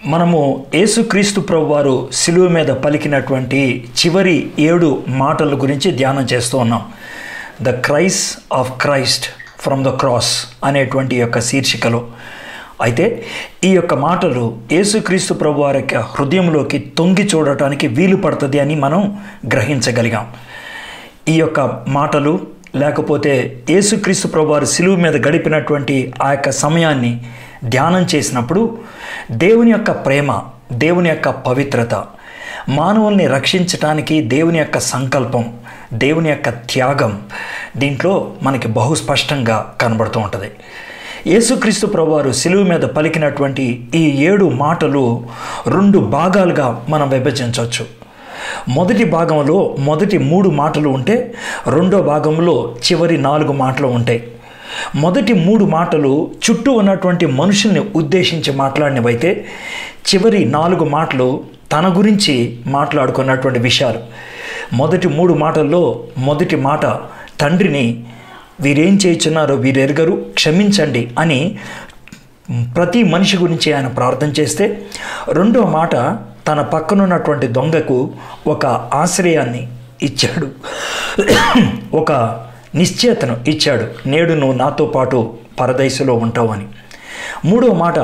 మనము యేసుక్రీస్తు ప్రభు వారు సిలువ మీద పలికినటువంటి చివరి ఏడు మాటల గురించి ధ్యానం చేస్తూ ఉన్నాం the cries of Christ from the cross అనేటువంటి యొక్క శీర్షికలో అయితే ఈ యొక్క మాటలు యేసుక్రీస్తు ప్రభు వారి యొక్క హృదయంలోకి తొంగి చూడటానికి వీలు పడుతుంది అని మనం గ్రహించగలిగాం ఈ యొక్క మాటలు లేకపోతే యేసుక్రీస్తు ప్రభువారు సిలువు మీద గడిపినటువంటి ఆ యొక్క సమయాన్ని ధ్యానం చేసినప్పుడు దేవుని యొక్క ప్రేమ దేవుని యొక్క పవిత్రత మానవుల్ని రక్షించటానికి దేవుని యొక్క సంకల్పం దేవుని యొక్క త్యాగం దీంట్లో మనకి బహు స్పష్టంగా కనబడుతూ ఉంటుంది యేసుక్రీస్తు ప్రభువారు సిలువు మీద పలికినటువంటి ఈ ఏడు మాటలు రెండు భాగాలుగా మనం విభజించవచ్చు మొదటి భాగంలో మొదటి మూడు మాటలు ఉంటే రెండో భాగంలో చివరి నాలుగు మాటలు ఉంటాయి మొదటి మూడు మాటలు చుట్టూ ఉన్నటువంటి మనుషుల్ని ఉద్దేశించి మాట్లాడినవైతే చివరి నాలుగు మాటలు తన గురించి మాట్లాడుకున్నటువంటి విషయాలు మొదటి మూడు మాటల్లో మొదటి మాట తండ్రిని వీరేం చేయుచున్నారో వీరెరగరు క్షమించండి అని ప్రతి మనిషి గురించి ఆయన ప్రార్థన చేస్తే రెండో మాట తన పక్కనున్నటువంటి దొంగకు ఒక ఆశ్రయాన్ని ఇచ్చాడు ఒక నిశ్చయతను ఇచ్చాడు నేడు నువ్వు నాతో పాటు పరదైసులో ఉంటావని మూడో మాట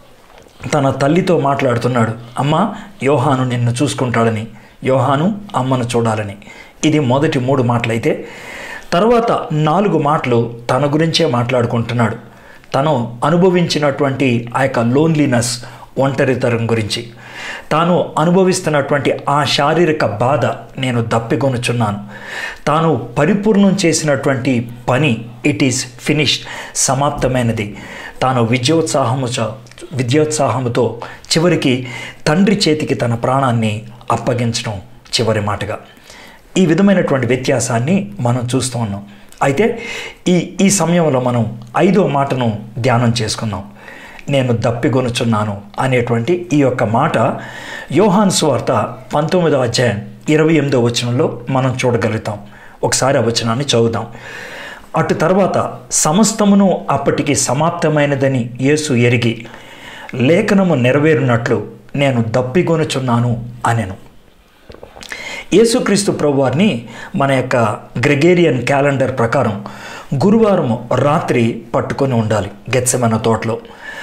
తన తల్లితో మాట్లాడుతున్నాడు అమ్మ యోహాను నిన్ను చూసుకుంటాడని యోహాను అమ్మను చూడాలని ఇది మొదటి మూడు మాటలైతే తర్వాత నాలుగు మాటలు తన గురించే మాట్లాడుకుంటున్నాడు తను అనుభవించినటువంటి ఆ యొక్క లోన్లీనెస్ ఒంటరితరం గురించి తాను అనుభవిస్తున్నటువంటి ఆ శారీరక బాధ నేను దప్పికొనుచున్నాను తాను పరిపూర్ణం చేసినటువంటి పని ఇట్ ఈస్ ఫినిష్డ్ సమాప్తమైనది తాను విద్యోత్సాహము విద్యోత్సాహముతో చివరికి తండ్రి చేతికి తన ప్రాణాన్ని అప్పగించడం చివరి మాటగా ఈ విధమైనటువంటి వ్యత్యాసాన్ని మనం చూస్తూ ఉన్నాం అయితే ఈ ఈ సమయంలో మనం ఐదో మాటను ధ్యానం చేసుకున్నాం నేను దప్పిగొనుచున్నాను అనేటువంటి ఈ యొక్క మాట యోహాన్ స్వార్త పంతొమ్మిదో అధ్యాయం ఇరవై ఎనిమిదో వచనంలో మనం చూడగలుగుతాం ఒకసారి ఆ వచనాన్ని చదువుదాం అటు తర్వాత సమస్తమును అప్పటికి సమాప్తమైనదని యేసు ఎరిగి లేఖనము నెరవేరినట్లు నేను దప్పిగొనుచున్నాను అనెను యేసుక్రీస్తు ప్రభువారిని మన యొక్క గ్రెగేరియన్ క్యాలెండర్ ప్రకారం గురువారం రాత్రి పట్టుకొని ఉండాలి గెత్సెమన తోటలో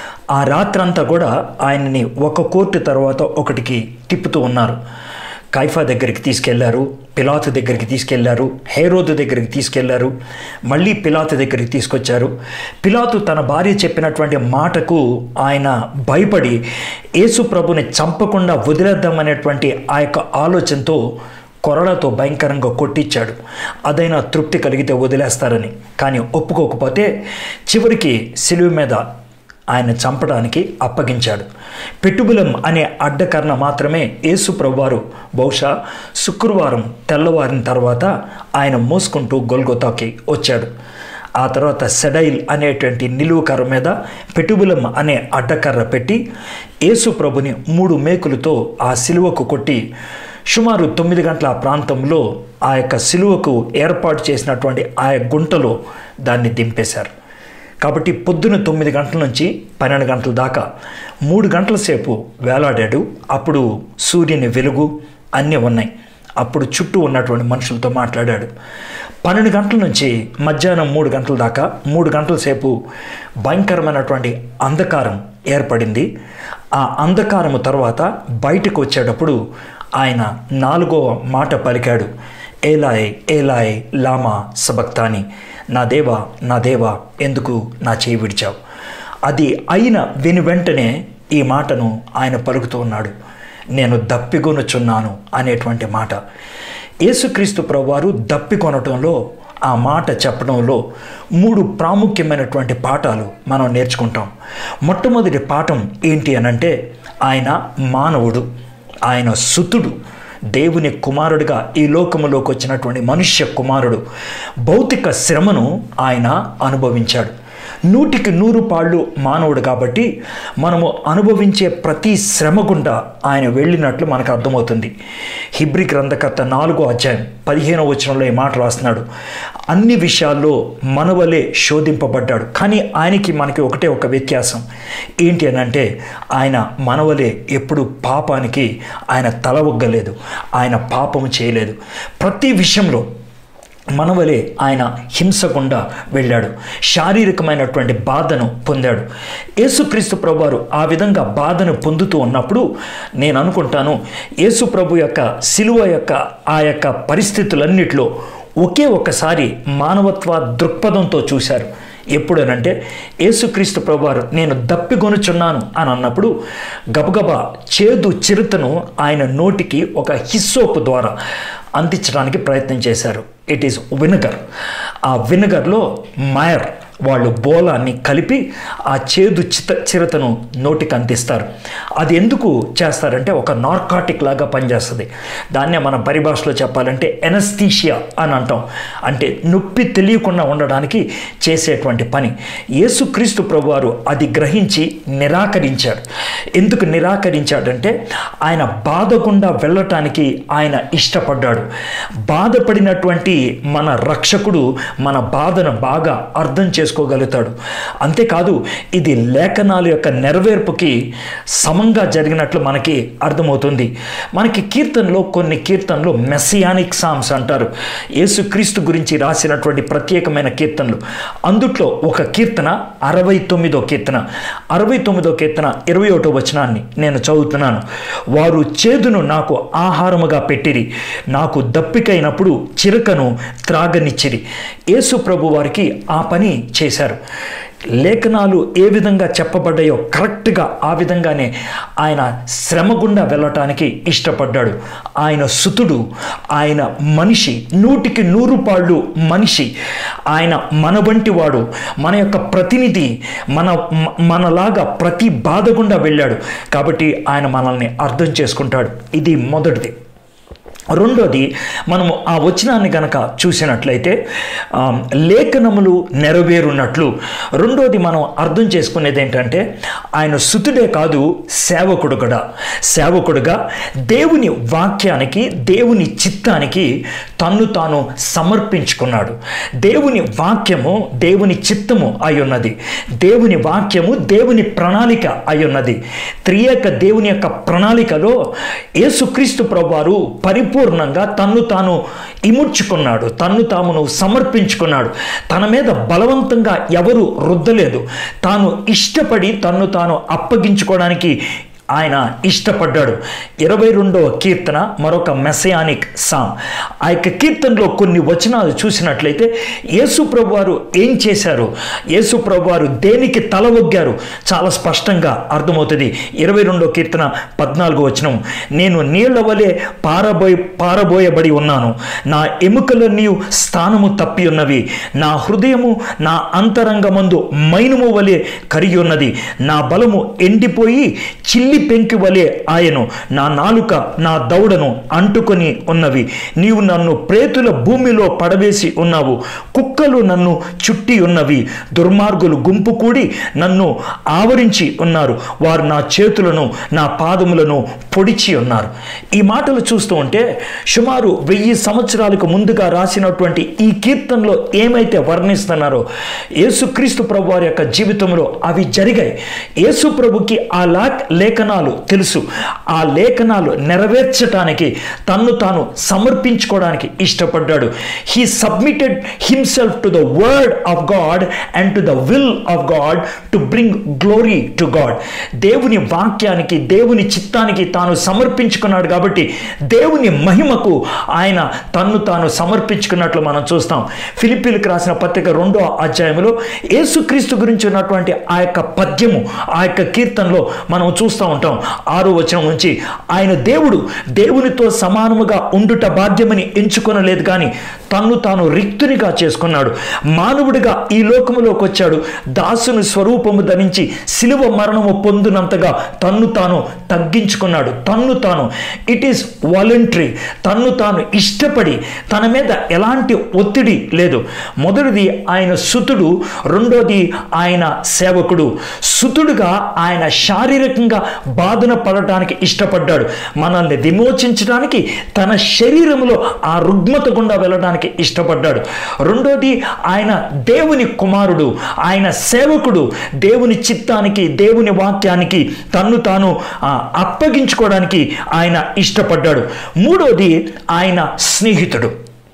ఆ రాత్రంతా కూడా ఆయనని ఒక కోర్టు తర్వాత ఒకటికి తిప్పుతూ ఉన్నారు కైఫా దగ్గరికి తీసుకెళ్లారు పిలాతు దగ్గరికి తీసుకెళ్లారు హేరోదు దగ్గరికి తీసుకెళ్లారు మళ్ళీ పిలాతు దగ్గరికి తీసుకొచ్చారు పిలాతు తన భార్య చెప్పినటువంటి మాటకు ఆయన భయపడి యేసు ప్రభుని చంపకుండా వదిలేద్దామనేటువంటి ఆ యొక్క ఆలోచనతో కొరలతో భయంకరంగా కొట్టించాడు అదైనా తృప్తి కలిగితే వదిలేస్తారని కానీ ఒప్పుకోకపోతే చివరికి సిలువ మీద ఆయన చంపడానికి అప్పగించాడు పెట్టుబులం అనే అడ్డకరణ మాత్రమే యేసు ప్రభువారు బహుశా శుక్రవారం తెల్లవారిన తర్వాత ఆయన మోసుకుంటూ గొల్గొతాకి వచ్చాడు ఆ తర్వాత సెడైల్ అనేటువంటి నిలువు కర్ర మీద పెట్టుబులం అనే అడ్డకర్ర పెట్టి యేసు ప్రభుని మూడు మేకులతో ఆ సిలువకు కొట్టి సుమారు తొమ్మిది గంటల ప్రాంతంలో ఆ యొక్క సిలువకు ఏర్పాటు చేసినటువంటి ఆ గుంటలో దాన్ని దింపేశారు కాబట్టి పొద్దున తొమ్మిది గంటల నుంచి పన్నెండు గంటల దాకా మూడు గంటల సేపు వేలాడాడు అప్పుడు సూర్యుని వెలుగు అన్నీ ఉన్నాయి అప్పుడు చుట్టూ ఉన్నటువంటి మనుషులతో మాట్లాడాడు పన్నెండు గంటల నుంచి మధ్యాహ్నం మూడు గంటల దాకా మూడు గంటల సేపు భయంకరమైనటువంటి అంధకారం ఏర్పడింది ఆ అంధకారము తర్వాత బయటకు వచ్చేటప్పుడు ఆయన నాలుగో మాట పలికాడు ఏలాయ్ ఏలాయ్ లామా సబక్తాని నా దేవా నా దేవా ఎందుకు నా చేయి విడిచావు అది అయిన విని వెంటనే ఈ మాటను ఆయన పలుకుతూ ఉన్నాడు నేను దప్పికొనుచున్నాను అనేటువంటి మాట యేసుక్రీస్తు ప్రభువారు దప్పికొనటంలో ఆ మాట చెప్పడంలో మూడు ప్రాముఖ్యమైనటువంటి పాఠాలు మనం నేర్చుకుంటాం మొట్టమొదటి పాఠం ఏంటి అనంటే ఆయన మానవుడు ఆయన సుతుడు దేవుని కుమారుడిగా ఈ లోకములోకి వచ్చినటువంటి మనుష్య కుమారుడు భౌతిక శ్రమను ఆయన అనుభవించాడు నూటికి నూరు పాళ్ళు మానవుడు కాబట్టి మనము అనుభవించే ప్రతి శ్రమ గుండా ఆయన వెళ్ళినట్లు మనకు అర్థమవుతుంది హిబ్రి గ్రంథకర్త నాలుగో అధ్యాయం పదిహేనో వచనంలో ఈ మాట రాస్తున్నాడు అన్ని విషయాల్లో మనవలే శోధింపబడ్డాడు కానీ ఆయనకి మనకి ఒకటే ఒక వ్యత్యాసం ఏంటి అని అంటే ఆయన మనవలే ఎప్పుడు పాపానికి ఆయన తల ఒగ్గలేదు ఆయన పాపము చేయలేదు ప్రతి విషయంలో మనవలే ఆయన హింసకుండా వెళ్ళాడు శారీరకమైనటువంటి బాధను పొందాడు యేసుక్రీస్తు ప్రభువారు ఆ విధంగా బాధను పొందుతూ ఉన్నప్పుడు నేను అనుకుంటాను యేసు ప్రభు యొక్క సిలువ యొక్క ఆ యొక్క పరిస్థితులన్నిటిలో ఒకే ఒక్కసారి మానవత్వ దృక్పథంతో చూశారు ఎప్పుడనంటే యేసుక్రీస్తు ప్రభువారు నేను దప్పిగొనుచున్నాను అని అన్నప్పుడు గబగబా చేదు చిరుతను ఆయన నోటికి ఒక హిస్సోపు ద్వారా అందించడానికి ప్రయత్నం చేశారు ఇట్ ఈస్ వినగర్ ఆ వినగర్లో మయర్ వాళ్ళు బోలాన్ని కలిపి ఆ చేదు చిత చిరతను నోటికి అందిస్తారు అది ఎందుకు చేస్తారంటే ఒక నార్కాటిక్ లాగా పనిచేస్తుంది దాన్నే మన పరిభాషలో చెప్పాలంటే ఎనస్థీషియా అని అంటాం అంటే నొప్పి తెలియకుండా ఉండడానికి చేసేటువంటి పని యేసుక్రీస్తు ప్రభువారు అది గ్రహించి నిరాకరించాడు ఎందుకు నిరాకరించాడంటే ఆయన బాధ గుండా వెళ్ళటానికి ఆయన ఇష్టపడ్డాడు బాధపడినటువంటి మన రక్షకుడు మన బాధను బాగా అర్థం చేసుకోగలుగుతాడు అంతేకాదు ఇది లేఖనాల యొక్క నెరవేర్పుకి సమంగా జరిగినట్లు మనకి అర్థమవుతుంది మనకి కీర్తనలో కొన్ని కీర్తనలు మెస్సియానిక్ సామ్స్ అంటారు యేసుక్రీస్తు గురించి రాసినటువంటి ప్రత్యేకమైన కీర్తనలు అందుట్లో ఒక కీర్తన అరవై తొమ్మిదో కీర్తన అరవై తొమ్మిదో కీర్తన ఇరవై ఒకటో వచనాన్ని నేను చదువుతున్నాను వారు చేదును నాకు ఆహారముగా పెట్టిరి నాకు దప్పికైనప్పుడు చిరకను త్రాగనిచ్చిరి యేసు ప్రభు వారికి ఆ పని చేశారు లేఖనాలు ఏ విధంగా చెప్పబడ్డాయో కరెక్ట్గా ఆ విధంగానే ఆయన శ్రమ గుండా వెళ్ళటానికి ఇష్టపడ్డాడు ఆయన సుతుడు ఆయన మనిషి నూటికి నూరు పాళ్ళు మనిషి ఆయన మన వంటి వాడు మన యొక్క ప్రతినిధి మన మ- మనలాగా ప్రతి బాధ గుండా వెళ్ళాడు కాబట్టి ఆయన మనల్ని అర్థం చేసుకుంటాడు ఇది మొదటిది రెండోది మనము ఆ వచనాన్ని గనక చూసినట్లయితే ఆ, లేఖనములు నెరవేరున్నట్లు రెండోది మనం అర్థం చేసుకునేది ఏంటంటే ఆయన సుతుడే కాదు సేవకుడు కూడా సేవకుడుగా దేవుని వాక్యానికి దేవుని చిత్తానికి తన్ను తాను సమర్పించుకున్నాడు దేవుని వాక్యము దేవుని చిత్తము అయి ఉన్నది దేవుని వాక్యము దేవుని ప్రణాళిక అయి ఉన్నది త్రియేక దేవుని యొక్క ప్రణాళికలో యేసుక్రీస్తు ప్రభువారు పరిపూర్ణంగా తన్ను తాను ఇముడ్చుకున్నాడు తన్ను తామును సమర్పించుకున్నాడు తన మీద బలవంతంగా ఎవరు రుద్దలేదు తాను ఇష్టపడి తన్ను తాను అప్పగించుకోవడానికి ఆయన ఇష్టపడ్డాడు ఇరవై రెండవ కీర్తన మరొక మెసయానిక్ సాంగ్ ఆ యొక్క కీర్తనలో కొన్ని వచనాలు చూసినట్లయితే యేసు ప్రభు వారు ఏం చేశారు యేసు ప్రభు వారు దేనికి తల ఒగ్గారు చాలా స్పష్టంగా అర్థమవుతుంది ఇరవై రెండో కీర్తన పద్నాలుగో వచనం నేను నీళ్ల వలె పారబోయి పారబోయబడి ఉన్నాను నా ఎముకలన్నీ స్థానము తప్పి ఉన్నవి నా హృదయము నా అంతరంగమందు మైనుము వలె కరిగి ఉన్నది నా బలము ఎండిపోయి చిల్లి పెంకి వలె ఆయను నా నాలుక నా దౌడను అంటుకొని ఉన్నవి నీవు నన్ను ప్రేతుల భూమిలో పడవేసి ఉన్నావు కుక్కలు నన్ను చుట్టి ఉన్నవి దుర్మార్గులు గుంపు కూడి నన్ను ఆవరించి ఉన్నారు వారు నా చేతులను నా పాదములను పొడిచి ఉన్నారు ఈ మాటలు చూస్తూ ఉంటే సుమారు వెయ్యి సంవత్సరాలకు ముందుగా రాసినటువంటి ఈ కీర్తనలో ఏమైతే వర్ణిస్తున్నారో యేసుక్రీస్తు ప్రభు వారి యొక్క జీవితంలో అవి జరిగాయి యేసు ప్రభుకి ఆ లా లేఖనాలు తెలుసు ఆ లేఖనాలు నెరవేర్చడానికి తన్ను తాను సమర్పించుకోవడానికి ఇష్టపడ్డాడు he submitted himself to the word of God and to the will of God to bring glory to God దేవుని వాక్యానికి దేవుని చిత్తానికి తాను సమర్పించుకున్నాడు కాబట్టి దేవుని మహిమకు ఆయన తన్ను తాను సమర్పించుకున్నట్లు మనం చూస్తాం ఫిలిపీలకు రాసిన పత్రిక రెండో అధ్యాయంలో యేసుక్రీస్తు గురించి ఉన్నటువంటి ఆ యొక్క పద్యము ఆ యొక్క కీర్తనలో మనం చూస్తూ ఉంటాం ఆరో వచనం నుంచి ఆయన దేవుడు దేవునితో సమానముగా ఉండుట భాగ్యమని ఎంచుకొనలేదు కానీ తన్ను తాను రిక్తునిగా చేసుకున్నాడు మానవుడిగా ఈ లోకములోకి వచ్చాడు దాసుని స్వరూపము ధరించి శిలువ మరణము పొందినంతగా తన్ను తాను తగ్గించుకున్నాడు తన్ను తాను ఇట్ ఈస్ వాలంటరీ తన్ను తాను ఇష్టపడి తన మీద ఎలాంటి ఒత్తిడి లేదు మొదటిది ఆయన సుతుడు రెండోది ఆయన సేవకుడు సుతుడుగా ఆయన శారీరకంగా బాధన పడటానికి ఇష్టపడ్డాడు మనల్ని విమోచించడానికి తన శరీరంలో ఆ రుగ్మత గుండా వెళ్ళడానికి పంచుకోవడానికి ఇష్టపడ్డాడు రెండోది ఆయన దేవుని కుమారుడు ఆయన సేవకుడు దేవుని చిత్తానికి దేవుని వాక్యానికి తన్ను తాను ఆ, అప్పగించుకోవడానికి ఆయన ఇష్టపడ్డాడు మూడోది ఆయన స్నేహితుడు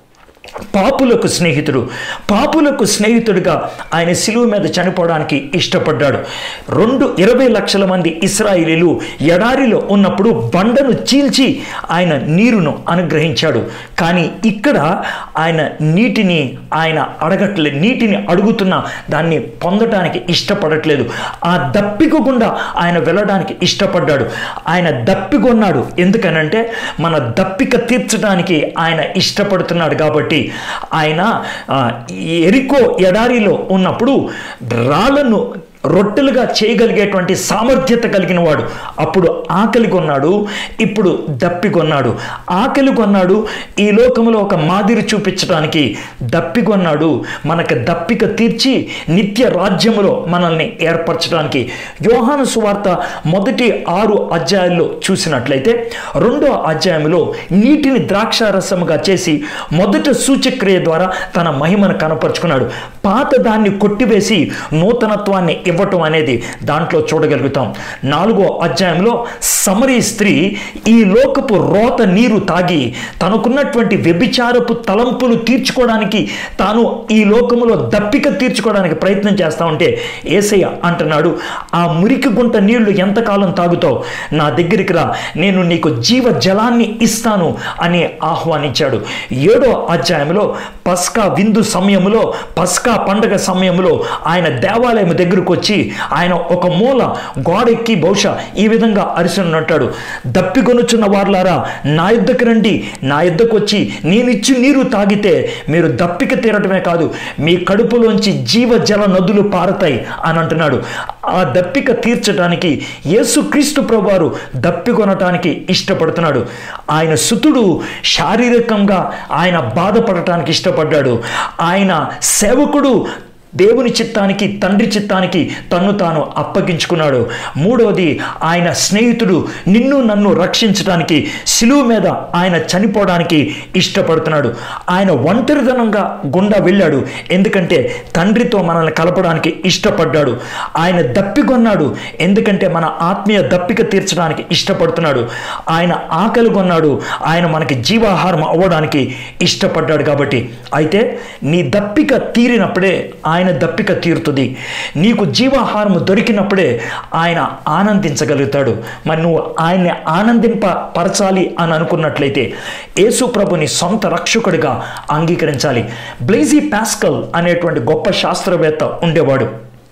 పాపులకు స్నేహితుడు పాపులకు స్నేహితుడిగా ఆయన శిలువ మీద చనిపోవడానికి ఇష్టపడ్డాడు రెండు ఇరవై లక్షల మంది ఇస్రాయిలీలు ఎడారిలో ఉన్నప్పుడు బండను చీల్చి ఆయన నీరును అనుగ్రహించాడు కానీ ఇక్కడ ఆయన నీటిని ఆయన అడగట్లేదు నీటిని అడుగుతున్న దాన్ని పొందటానికి ఇష్టపడట్లేదు ఆ దప్పిక గుండా ఆయన వెళ్ళడానికి ఇష్టపడ్డాడు ఆయన దప్పికొన్నాడు ఎందుకనంటే మన దప్పిక తీర్చడానికి ఆయన ఇష్టపడుతున్నాడు కాబట్టి ఆయన ఆ, ఎరికో ఎడారిలో ఉన్నప్పుడు రాళ్లను రొట్టెలుగా చేయగలిగేటువంటి సామర్థ్యత కలిగిన వాడు అప్పుడు ఆకలి కొన్నాడు ఇప్పుడు దప్పి కొన్నాడు ఆకలి కొన్నాడు ఈ లోకంలో ఒక మాదిరి చూపించడానికి దప్పి కొన్నాడు మనకు దప్పిక తీర్చి నిత్య రాజ్యములో మనల్ని ఏర్పరచడానికి యోహాను సువార్త మొదటి ఆరు అధ్యాయాల్లో చూసినట్లయితే రెండో అధ్యాయంలో నీటిని ద్రాక్షారసముగా చేసి మొదట సూచక్రియ ద్వారా తన మహిమను కనపరుచుకున్నాడు పాత దాన్ని కొట్టివేసి నూతనత్వాన్ని ఇవ్వటం అనేది దాంట్లో చూడగలుగుతాం నాలుగో అధ్యాయంలో సమరీ స్త్రీ ఈ లోకపు రోత నీరు తాగి తనకున్నటువంటి వ్యభిచారపు తలంపులు తీర్చుకోవడానికి తాను ఈ లోకములో దప్పిక తీర్చుకోవడానికి ప్రయత్నం చేస్తా ఉంటే ఏసయ్య అంటున్నాడు ఆ మురికి గుంట నీళ్లు ఎంతకాలం తాగుతావు నా దగ్గరికి రా నేను నీకు జీవ జలాన్ని ఇస్తాను అని ఆహ్వానించాడు ఏడో అధ్యాయంలో పస్కా విందు సమయంలో పస్కా పండగ సమయంలో ఆయన దేవాలయం దగ్గరకు వచ్చి ఆయన ఒక మూల గోడెక్కి బహుశా ఈ విధంగా అరిసినట్టాడు దప్పికొనుచున్న వార్లారా నా యుద్ధకు రండి నా యుద్ధకు వచ్చి నేనిచ్చి నీరు తాగితే మీరు దప్పిక తీరటమే కాదు మీ కడుపులోంచి జీవ జల నదులు పారతాయి అని అంటున్నాడు ఆ దప్పిక తీర్చడానికి యేసుక్రీస్తు ప్రభువారు దప్పికొనటానికి ఇష్టపడుతున్నాడు ఆయన సుతుడు శారీరకంగా ఆయన బాధపడటానికి ఇష్టపడ్డాడు ఆయన సేవకుడు దేవుని చిత్తానికి తండ్రి చిత్తానికి తన్ను తాను అప్పగించుకున్నాడు మూడవది ఆయన స్నేహితుడు నిన్ను నన్ను రక్షించడానికి సిలువు మీద ఆయన చనిపోవడానికి ఇష్టపడుతున్నాడు ఆయన ఒంటరితనంగా గుండా వెళ్ళాడు ఎందుకంటే తండ్రితో మనల్ని కలపడానికి ఇష్టపడ్డాడు ఆయన దప్పికొన్నాడు ఎందుకంటే మన ఆత్మీయ దప్పిక తీర్చడానికి ఇష్టపడుతున్నాడు ఆయన ఆకలి కొన్నాడు ఆయన మనకి జీవాహారం అవ్వడానికి ఇష్టపడ్డాడు కాబట్టి అయితే నీ దప్పిక తీరినప్పుడే ఆయన దప్పిక తీరుతుంది నీకు జీవాహారము దొరికినప్పుడే ఆయన ఆనందించగలుగుతాడు మరి నువ్వు ఆయన్ని ఆనందింప పరచాలి అని అనుకున్నట్లయితే యేసు ప్రభుని సొంత రక్షకుడిగా అంగీకరించాలి బ్లేజీ పాస్కల్ అనేటువంటి గొప్ప శాస్త్రవేత్త ఉండేవాడు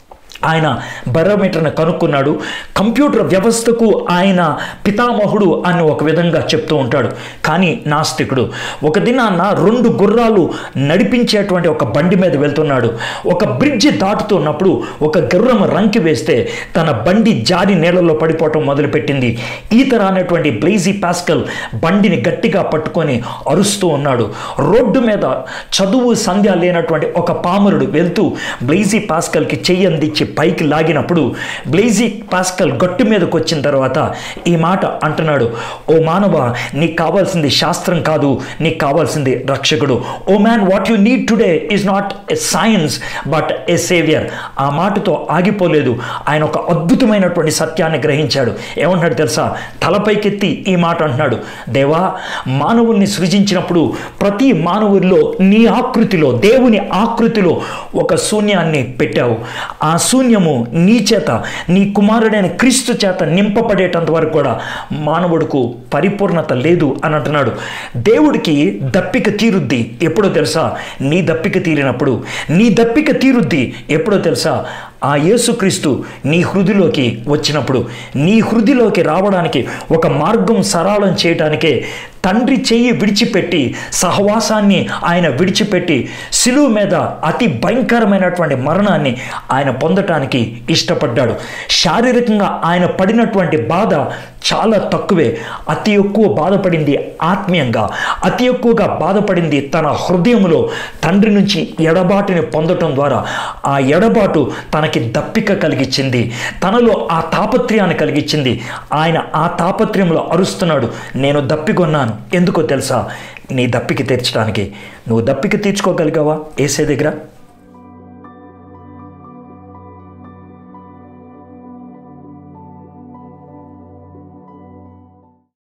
ఆయన బరోమీటర్ని కనుక్కున్నాడు కంప్యూటర్ వ్యవస్థకు ఆయన పితామహుడు అని ఒక విధంగా చెప్తూ ఉంటాడు కానీ నాస్తికుడు ఒక దినాన్న రెండు గుర్రాలు నడిపించేటువంటి ఒక బండి మీద వెళ్తున్నాడు ఒక బ్రిడ్జి దాటుతున్నప్పుడు ఒక గుర్రం రంకి వేస్తే తన బండి జారి నీళ్ళలో పడిపోవటం మొదలుపెట్టింది ఈత రానటువంటి బ్లేజీ పాస్కల్ బండిని గట్టిగా పట్టుకొని అరుస్తూ ఉన్నాడు రోడ్డు మీద చదువు సంధ్య లేనటువంటి ఒక పామరుడు వెళ్తూ బ్లేజీ పాస్కల్కి చెయ్యి అందించి పైకి లాగినప్పుడు బ్లేజీ పాస్కల్ గట్టు మీదకి వచ్చిన తర్వాత ఈ మాట అంటున్నాడు ఓ మానవ నీకు కావాల్సింది శాస్త్రం కాదు నీకు కావాల్సింది రక్షకుడు O man what you need today is not a science but a saviour ఆ మాటతో ఆగిపోలేదు ఆయన ఒక అద్భుతమైనటువంటి సత్యాన్ని గ్రహించాడు ఏమంటాడు తెలుసా తలపైకెత్తి ఈ మాట అంటున్నాడు దేవా మానవుల్ని సృజించినప్పుడు ప్రతి మానవుల్లో నీ ఆకృతిలో దేవుని ఆకృతిలో ఒక శూన్యాన్ని పెట్టావు ఆ శూన్యము నీ చేత నీ కుమారుడైన క్రీస్తు చేత నింపబడేటంత వరకు కూడా మానవుడుకు పరిపూర్ణత లేదు అని అంటున్నాడు దేవుడికి దప్పిక తీరుద్ది ఎప్పుడో తెలుసా నీ దప్పిక తీరినప్పుడు నీ దప్పిక తీరుద్ది ఎప్పుడో తెలుసా ఆ యేసుక్రీస్తు నీ హృదిలోకి వచ్చినప్పుడు నీ హృదిలోకి రావడానికి ఒక మార్గం సరళం చేయటానికే తండ్రి చెయ్యి విడిచిపెట్టి సహవాసాన్ని ఆయన విడిచిపెట్టి శిలువు మీద అతి భయంకరమైనటువంటి మరణాన్ని ఆయన పొందటానికి ఇష్టపడ్డాడు శారీరకంగా ఆయన పడినటువంటి బాధ చాలా తక్కువే అతి ఎక్కువ బాధపడింది ఆత్మీయంగా అతి ఎక్కువగా బాధపడింది తన హృదయంలో తండ్రి నుంచి ఎడబాటుని పొందటం ద్వారా ఆ ఎడబాటు తనకి దప్పిక కలిగించింది తనలో ఆ తాపత్రయాన్ని కలిగించింది ఆయన ఆ తాపత్రయంలో అరుస్తున్నాడు నేను దప్పికొన్నాను ఎందుకో తెలుసా నీ దప్పిక తీర్చడానికి నువ్వు దప్పిక తీర్చుకోగలిగావా ఏసే దగ్గర